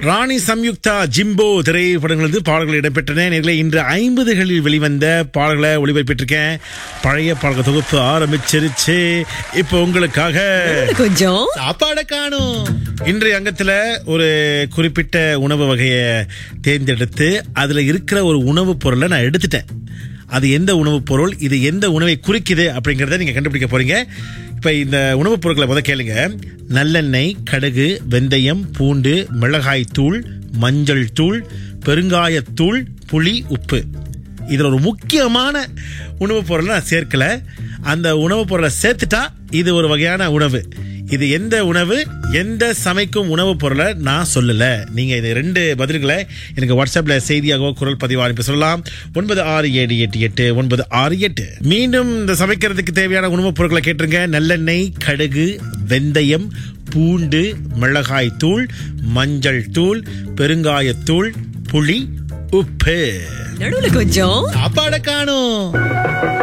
ராணி சம்யுக்தா ஜிம்போ திரைப்படங்களது பாடல்கள் இடம்பெற்றன நேர்களை இன்று ஐம்பதுகளில் வெளிவந்த பாடல்களை ஒளிபரப்பிட்டிருக்கேன் பழைய பாடல்கள் தொகுப்பு ஆரம்பிச்சிருச்சு இப்போ உங்களுக்காக கொஞ்சம் சாப்பாட காணும் இன்றைய அங்கத்துல ஒரு குறிப்பிட்ட உணவு வகையை தேர்ந்தெடுத்து அதுல இருக்கிற ஒரு உணவுப் பொருளை நான் எடுத்துட்டேன் அது எந்த உணவுப் பொருள் இது எந்த உணவை குறிக்குது அப்படிங்கறத நீங்க கண்டுபிடிக்க போறீங்க இப்ப இந்த உணவுப் பொருட்களை முத கேளுங்க நல்லெண்ணெய் கடுகு வெந்தயம் பூண்டு மிளகாய் தூள் மஞ்சள் தூள் பெருங்காயத்தூள் புளி உப்பு இதுல ஒரு முக்கியமான உணவுப் பொருளை நான் சேர்க்கல அந்த உணவுப் பொருளை சேர்த்துட்டா இது ஒரு வகையான உணவு இது எந்த உணவு எந்த சமைக்கும் உணவுப் பொருளை நான் சொல்லல நீங்க இது ரெண்டு பதில்களை எனக்கு வாட்ஸ்அப்ல செய்தியாகவோ குரல் பதிவா அனுப்பி சொல்லலாம் ஒன்பது ஆறு ஏழு எட்டு எட்டு ஒன்பது ஆறு எட்டு மீண்டும் இந்த சமைக்கிறதுக்கு தேவையான உணவுப் பொருட்களை கேட்டுருங்க நல்லெண்ணெய் கடுகு வெந்தயம் பூண்டு மிளகாய் தூள் மஞ்சள் தூள் பெருங்காயத்தூள் புளி உப்பு நடுவுல கொஞ்சம் சாப்பாட காணும்